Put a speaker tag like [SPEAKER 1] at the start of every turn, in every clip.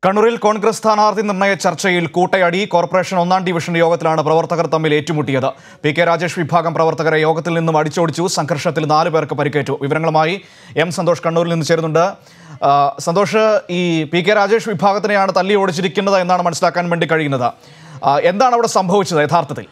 [SPEAKER 1] കണ്ണൂരിൽ കോൺഗ്രസ് സ്ഥാനാർത്ഥി നിർണയ ചർച്ചയിൽ കൂട്ടയടി കോർപ്പറേഷൻ ഒന്നാം ഡിവിഷൻ യോഗത്തിലാണ് പ്രവർത്തകർ തമ്മിൽ ഏറ്റുമുട്ടിയത് പി കെ രാജേഷ് വിഭാഗം പ്രവർത്തകരെ യോഗത്തിൽ നിന്നും അടിച്ചോടിച്ചു സംഘർഷത്തിൽ നാല് പേർക്ക് പരിക്കേറ്റു വിവരങ്ങളുമായി എം സന്തോഷ് കണ്ണൂരിൽ നിന്ന് ചേരുന്നുണ്ട് ആ, സന്തോഷ് ഈ പി കെ രാജേഷ് വിഭാഗത്തിനെയാണ് തല്ലി ഓടിച്ചിരിക്കുന്നത് എന്നാണ് മനസ്സിലാക്കാൻ വേണ്ടി കഴിയുന്നത് ആ, എന്താണ് അവിടെ സംഭവിച്ചത് യഥാർത്ഥത്തിൽ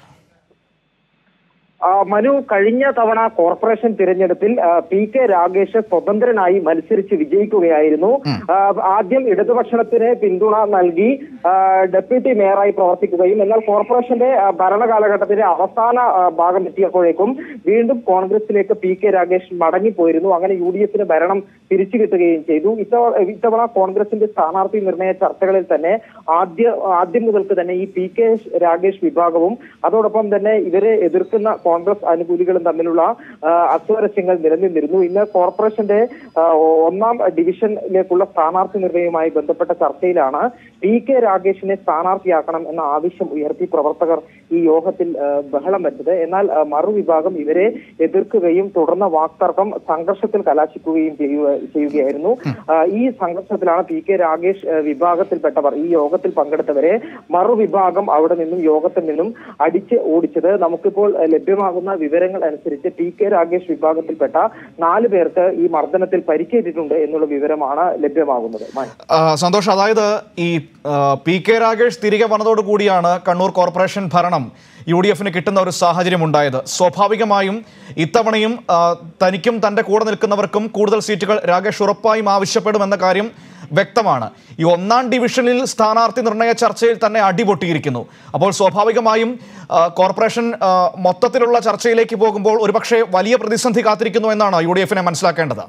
[SPEAKER 2] ആ, മനു കഴിഞ്ഞ തവണ കോർപ്പറേഷൻ തിരഞ്ഞെടുപ്പിൽ ആ, പി കെ രാഗേഷ് സ്വതന്ത്രനായി മത്സരിച്ച് വിജയിക്കുകയായിരുന്നു ആ, ആദ്യം ഇടതുപക്ഷത്തിന് പിന്തുണ നൽകി ആ, ഡെപ്യൂട്ടി മേയറായി പ്രവർത്തിക്കുകയും എന്നാൽ കോർപ്പറേഷന്റെ ആ, ഭരണകാലഘട്ടത്തിന്റെ അവസാന ആ, ഭാഗം എത്തിയപ്പോഴേക്കും വീണ്ടും കോൺഗ്രസിലേക്ക് പി കെ രാഗേഷ് മടങ്ങിപ്പോയിരുന്നു അങ്ങനെ യു ഡി എഫിന് ഭരണം തിരിച്ചു കിട്ടുകയും ചെയ്തു ഇത്തവണ ഇത്തവണ കോൺഗ്രസിന്റെ സ്ഥാനാർത്ഥി നിർണയ ചർച്ചകളിൽ തന്നെ ആദ്യ ആദ്യം മുതൽക്ക് തന്നെ ഈ പി കെ രാഗേഷ് വിഭാഗവും അതോടൊപ്പം തന്നെ ഇവരെ എതിർക്കുന്ന കോൺഗ്രസ് അനുകൂലികളും തമ്മിലുള്ള ആ, അസ്വാരസ്യങ്ങൾ നിലനിന്നിരുന്നു ഇന്ന് കോർപ്പറേഷന്റെ ആ, ഒന്നാം ഡിവിഷനിലേക്കുള്ള സ്ഥാനാർത്ഥി നിർണയവുമായി ബന്ധപ്പെട്ട ചർച്ചയിലാണ് പി കെ രാഗേഷിനെ സ്ഥാനാർത്ഥിയാക്കണം എന്ന ആവശ്യം ഉയർത്തി പ്രവർത്തകർ ഈ യോഗത്തിൽ ആ, ബഹളം വെച്ചത് എന്നാൽ ആ, മറുവിഭാഗം ഇവരെ എതിർക്കുകയും തുടർന്ന് വാക്തർക്കം സംഘർഷത്തിൽ കലാശിക്കുകയും ചെയ്യുക ചെയ്യുകയായിരുന്നു ആ, ഈ സംഘർഷത്തിലാണ് പി കെ രാഗേഷ് ആ, വിഭാഗത്തിൽപ്പെട്ടവർ ഈ യോഗത്തിൽ പങ്കെടുത്തവരെ മറുവിഭാഗം അവിടെ നിന്നും യോഗത്തിൽ നിന്നും അടിച്ച് ഓടിച്ചത് നമുക്കിപ്പോൾ ആ, ലഭ്യമാകുന്ന വിവരങ്ങൾ അനുസരിച്ച് പി കെ രാഗേഷ് വിഭാഗത്തിൽപ്പെട്ട നാല് പേർക്ക് ഈ മർദ്ദനത്തിൽ പരിക്കേറ്റിട്ടുണ്ട് എന്നുള്ള വിവരമാണ് ലഭ്യമാകുന്നത് മാൻ.
[SPEAKER 1] ആ, സന്തോഷ് അതായത് ഈ ആ, പി കെ രാഗേഷ് തിരികെ വന്നതോടുകൂടിയാണ് കണ്ണൂർ കോർപ്പറേഷൻ ഭരണം യു ഡി എഫിന് കിട്ടുന്ന ഒരു സാഹചര്യം ഉണ്ടായത് സ്വാഭാവികമായും ഇത്തവണയും ആ, തനിക്കും തൻ്റെ കൂടെ നിൽക്കുന്നവർക്കും കൂടുതൽ സീറ്റുകൾ രാഗേഷ് ഉറപ്പായും ആവശ്യപ്പെടുമെന്ന കാര്യം വ്യക്തമാണ് ഈ ഒന്നാം ഡിവിഷനിൽ സ്ഥാനാർത്ഥി നിർണയ ചർച്ചയിൽ തന്നെ അടിപൊട്ടിയിരിക്കുന്നു അപ്പോൾ സ്വാഭാവികമായും ആ, കോർപ്പറേഷൻ ആ, മൊത്തത്തിലുള്ള ചർച്ചയിലേക്ക് പോകുമ്പോൾ ഒരുപക്ഷെ വലിയ പ്രതിസന്ധി കാത്തിരിക്കുന്നു എന്നാണ് യു ഡി എഫിനെ മനസ്സിലാക്കേണ്ടത്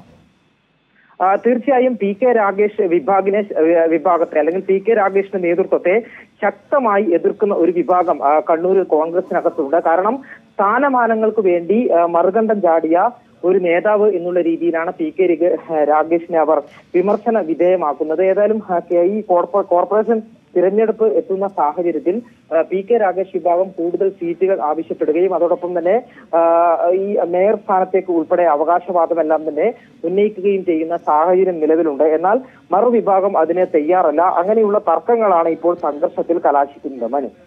[SPEAKER 2] ആ, തീർച്ചയായും പി കെ രാഗേഷ് വിഭാഗിനെ ഏഹ്, വിഭാഗത്തെ അല്ലെങ്കിൽ പി കെ രാഗേഷിന്റെ നേതൃത്വത്തെ ശക്തമായി എതിർക്കുന്ന ഒരു വിഭാഗം ആ, കണ്ണൂരിൽ കോൺഗ്രസിനകത്തുണ്ട് കാരണം സ്ഥാനമാനങ്ങൾക്ക് വേണ്ടി ആ, മറുകണ്ഠം ചാടിയ ഒരു നേതാവ് എന്നുള്ള രീതിയിലാണ് പി കെ രിഗ- രാഗേഷിനെ അവർ വിമർശന വിധേയമാക്കുന്നത് ഏതായാലും ആ, ഈ കോർപ്പ- കോർപ്പറേഷൻ തിരഞ്ഞെടുപ്പ് എത്തുന്ന സാഹചര്യത്തിൽ ആ, പി കെ രാഗേഷ് വിഭാഗം കൂടുതൽ സീറ്റുകൾ ആവശ്യപ്പെടുകയും അതോടൊപ്പം തന്നെ ആ, ഈ മേയർ സ്ഥാനത്തേക്ക് ഉൾപ്പെടെ അവകാശവാദമെല്ലാം തന്നെ ഉന്നയിക്കുകയും ചെയ്യുന്ന സാഹചര്യം നിലവിലുണ്ട് എന്നാൽ മറുവിഭാഗം അതിന് തയ്യാറല്ല അങ്ങനെയുള്ള തർക്കങ്ങളാണ് ഇപ്പോൾ സംഘർഷത്തിൽ കലാശിക്കുന്നത് മനു